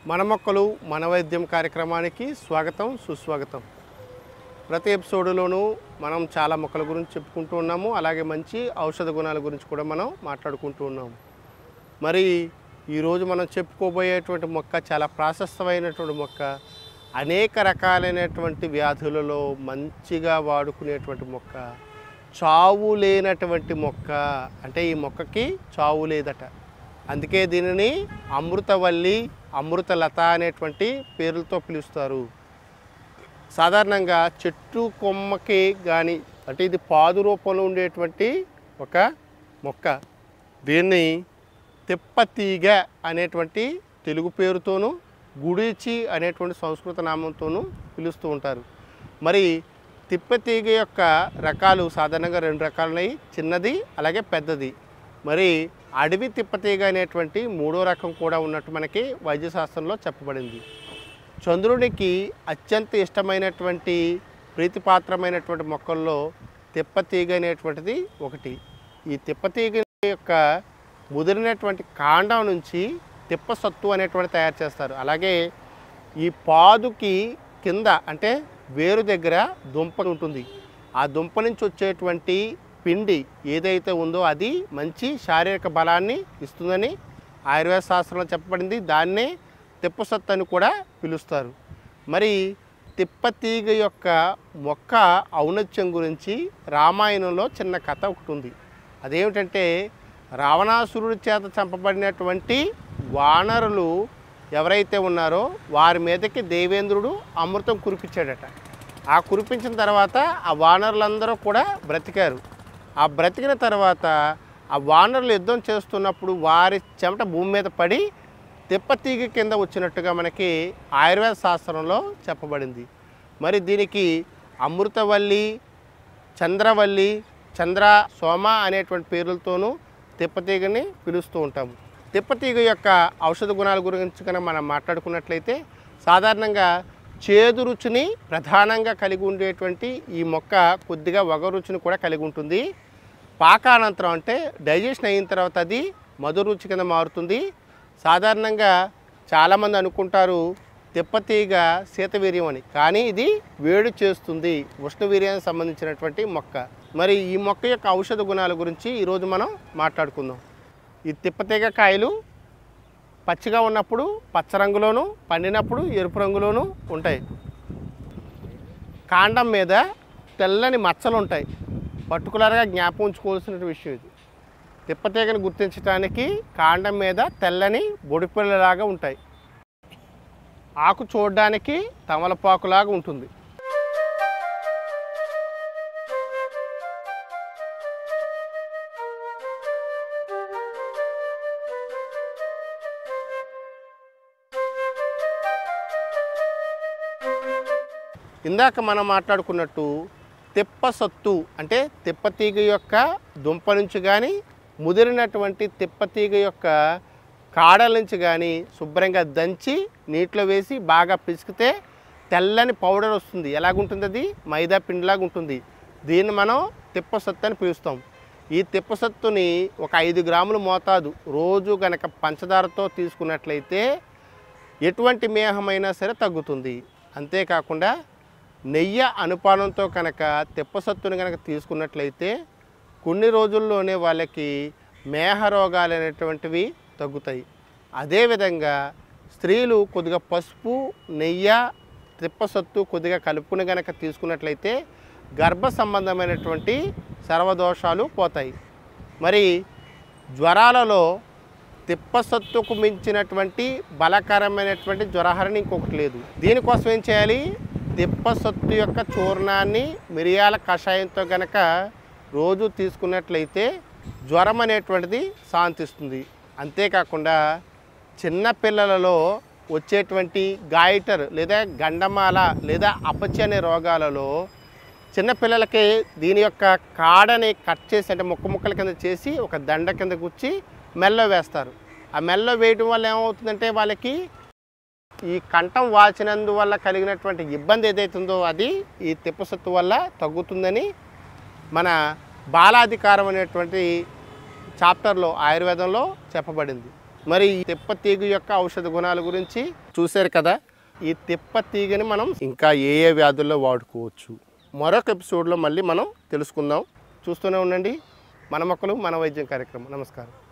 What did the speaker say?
మన మొక్కలు మన వైద్యం కార్యక్రమానికి స్వాగతం సుస్వాగతం ప్రతి ఎపిసోడ్లోనూ మనం చాలా మొక్కల గురించి చెప్పుకుంటూ ఉన్నాము అలాగే మంచి ఔషధ గుణాల గురించి కూడా మనం మాట్లాడుకుంటూ ఉన్నాము మరి ఈరోజు మనం చెప్పుకోబోయేటువంటి మొక్క చాలా ప్రాశస్తమైనటువంటి మొక్క అనేక రకాలైనటువంటి వ్యాధులలో మంచిగా వాడుకునేటువంటి మొక్క చావు లేనటువంటి మొక్క అంటే ఈ మొక్కకి చావు లేదట అందుకే దీనిని అమృతవల్లి అమృతలత అనేటువంటి పేర్లతో పిలుస్తారు సాధారణంగా చెట్టు కొమ్మకి కానీ అంటే ఇది పాదు రూపంలో ఉండేటువంటి ఒక మొక్క దీన్ని తిప్పతీగ అనేటువంటి తెలుగు పేరుతోనూ గుడిచి అనేటువంటి సంస్కృత నామంతోనూ పిలుస్తూ ఉంటారు మరి తిప్పతీగ యొక్క రకాలు సాధారణంగా రెండు రకాలున్నాయి చిన్నది అలాగే పెద్దది మరి అడవి తిప్పతీగ అనేటువంటి మూడో రకం కూడా ఉన్నట్టు మనకి వైద్యశాస్త్రంలో చెప్పబడింది చంద్రునికి అత్యంత ఇష్టమైనటువంటి ప్రీతిపాత్రమైనటువంటి మొక్కల్లో తిప్పతీగ అనేటువంటిది ఒకటి ఈ తిప్పతీగ యొక్క ముదిరినటువంటి కాండం నుంచి తిప్పసత్తు అనేటువంటి తయారు చేస్తారు అలాగే ఈ పాదుకి కింద అంటే వేరు దగ్గర దుంప ఉంటుంది ఆ దుంప నుంచి వచ్చేటువంటి పిండి ఏదైతే ఉందో అది మంచి శారీరక బలాన్ని ఇస్తుందని ఆయుర్వేద శాస్త్రంలో చెప్పబడింది దాన్నే తిప్పసత్తు అని కూడా పిలుస్తారు మరి తిప్పతీగ యొక్క మొక్క ఔన్నత్యం గురించి రామాయణంలో చిన్న కథ ఒకటి ఉంది అదేమిటంటే రావణాసురుడి చేత చంపబడినటువంటి వానరులు ఎవరైతే ఉన్నారో వారి మీదకి దేవేంద్రుడు అమృతం కురిపించాడట ఆ కురిపించిన తర్వాత ఆ వానరులందరూ కూడా బ్రతికారు ఆ బ్రతికిన తర్వాత ఆ వానరులు యుద్ధం చేస్తున్నప్పుడు వారి చెమట భూమి మీద పడి తిప్పతీగ కింద వచ్చినట్టుగా మనకి ఆయుర్వేద శాస్త్రంలో చెప్పబడింది మరి దీనికి అమృతవల్లి చంద్రవల్లి చంద్ర సోమ అనేటువంటి పేర్లతోనూ తిప్పతీగని పిలుస్తూ ఉంటాము తిప్పతీగ యొక్క ఔషధ గుణాల గురించి కనుక మనం మాట్లాడుకున్నట్లయితే సాధారణంగా చేదు రుచిని ప్రధానంగా కలిగి ఉండేటువంటి ఈ మొక్క కొద్దిగా వగ రుచిని కూడా కలిగి ఉంటుంది పాకానంతరం అంటే డైజెషన్ అయిన తర్వాత అది మధుర రుచి కింద మారుతుంది సాధారణంగా చాలామంది అనుకుంటారు తిప్పతీగ శీతవీర్యం అని కానీ ఇది వేడి చేస్తుంది ఉష్ణవీర్యానికి సంబంధించినటువంటి మొక్క మరి ఈ మొక్క యొక్క ఔషధ గుణాల గురించి ఈరోజు మనం మాట్లాడుకుందాం ఈ తిప్పతీగ కాయలు పచ్చిగా ఉన్నప్పుడు పచ్చ రంగులోను పండినప్పుడు ఎరుపు రంగులోను ఉంటాయి కాండం మీద తెల్లని మచ్చలు ఉంటాయి పర్టికులర్గా జ్ఞాపకం ఉంచుకోవాల్సిన విషయం ఇది తిప్పతీగను గుర్తించడానికి కాండం మీద తెల్లని బొడిపిల్లలాగా ఉంటాయి ఆకు చూడడానికి తమలపాకులాగా ఉంటుంది ఇందాక మనం మాట్లాడుకున్నట్టు తిప్పసొత్తు అంటే తిప్పతీగ యొక్క దుంప నుంచి కానీ ముదిరినటువంటి తిప్పతీగ యొక్క కాడల నుంచి కానీ శుభ్రంగా దంచి నీటిలో వేసి బాగా పిసికితే తెల్లని పౌడర్ వస్తుంది ఎలాగుంటుంది అది మైదా పిండిలాగా ఉంటుంది దీన్ని మనం తిప్పసొత్తు అని పిలుస్తాం ఈ తిప్పసొత్తుని ఒక ఐదు గ్రాముల మోతాదు రోజు గనక పంచదారతో తీసుకున్నట్లయితే ఎటువంటి మేహమైనా సరే తగ్గుతుంది అంతేకాకుండా నెయ్యి అనుపానంతో కనుక తెప్పసత్తుని కనుక తీసుకున్నట్లయితే కొన్ని రోజుల్లోనే వాళ్ళకి మేహ రోగాలు అనేటువంటివి తగ్గుతాయి అదేవిధంగా స్త్రీలు కొద్దిగా పసుపు నెయ్యి తిప్పసత్తు కొద్దిగా కలుపుకుని కనుక తీసుకున్నట్లయితే గర్భ సంబంధమైనటువంటి సర్వదోషాలు పోతాయి మరి జ్వరాలలో తిప్పసత్తుకు మించినటువంటి బలకరమైనటువంటి జ్వరహరణి ఇంకొకటి లేదు దీనికోసం ఏం చేయాలి తిప్పసత్తు యొక్క చూర్ణాన్ని మిరియాల కషాయంతో గనక రోజు తీసుకున్నట్లయితే జ్వరం అనేటువంటిది శాంతిస్తుంది అంతేకాకుండా చిన్న పిల్లలలో వచ్చేటువంటి గాయిటర్ లేదా గండమాల లేదా అపచి అనే రోగాలలో చిన్నపిల్లలకి దీని యొక్క కాడని కట్ చేసి అంటే ముక్క ముక్కల కింద చేసి ఒక దండ కింద గుచ్చి మెల్లో వేస్తారు ఆ మెల్లో వేయడం వల్ల ఏమవుతుందంటే వాళ్ళకి ఈ కంఠం వాచినందువల్ల కలిగినటువంటి ఇబ్బంది ఏదైతుందో అది ఈ తిప్పసత్తు వల్ల తగ్గుతుందని మన బాలాధికారం అనేటువంటి చాప్టర్లో ఆయుర్వేదంలో చెప్పబడింది మరి ఈ తిప్ప తీగ యొక్క ఔషధ గుణాల గురించి చూశారు కదా ఈ తిప్ప తీగని మనం ఇంకా ఏ ఏ వ్యాధుల్లో వాడుకోవచ్చు మరొక ఎపిసోడ్లో మళ్ళీ మనం తెలుసుకుందాం చూస్తూనే ఉండండి మన మొక్కలు మన వైద్యం కార్యక్రమం నమస్కారం